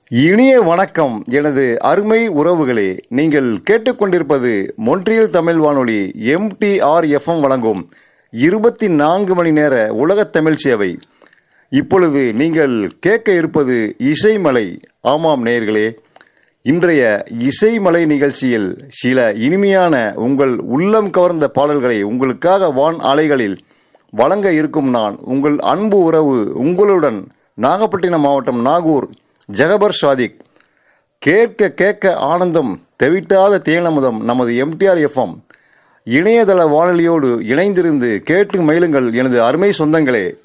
இனிய வணக்கம் எனது அருமை உறவுகளே நீங்கள் கேட்டுக்கொண்டிருப்பது மொன்றியல் தமிழ் வானொலி எம்டிஆர் எஃப்எம் வழங்கும் இருபத்தி நான்கு மணி நேர உலகத் தமிழ் சேவை இப்பொழுது நீங்கள் கேட்க இருப்பது இசைமலை ஆமாம் நேயர்களே இன்றைய இசைமலை நிகழ்ச்சியில் சில இனிமையான உங்கள் உள்ளம் கவர்ந்த பாடல்களை உங்களுக்காக வான் அலைகளில் வழங்க இருக்கும் நான் உங்கள் அன்பு உறவு உங்களுடன் நாகப்பட்டினம் மாவட்டம் நாகூர் ஜெகபர் சாதிக் கேட்க கேட்க ஆனந்தம் தெவிட்டாத தேனமுதம் நமது எம்டிஆர் எஃப்எம் இணையதள வானொலியோடு இணைந்திருந்து கேட்டு மயிலுங்கள் எனது அருமை சொந்தங்களே